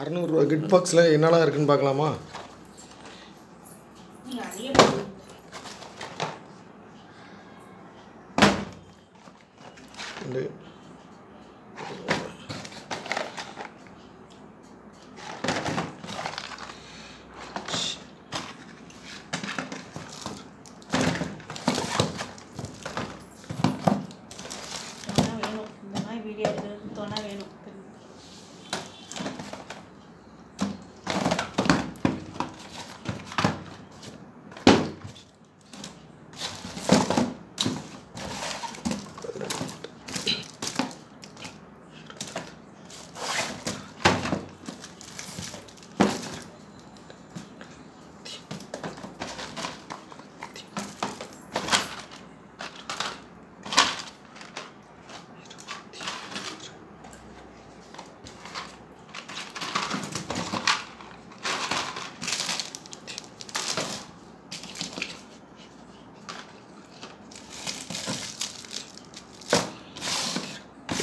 அறநூறுவா கிட் பாக்ஸில் என்னெல்லாம் இருக்குன்னு பார்க்கலாமா நீங்கள் அதையே போடுங்க. ரெண்டு துணை வேணும் இந்த மாதிரி வீடியோ எடுக்கிறதுக்கு துணை வேணும்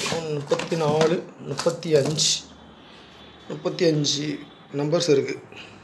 முப்பத்தி நாலு முப்பத்தி அஞ்சு முப்பத்தி அஞ்சு நம்பர்ஸ் இருக்குது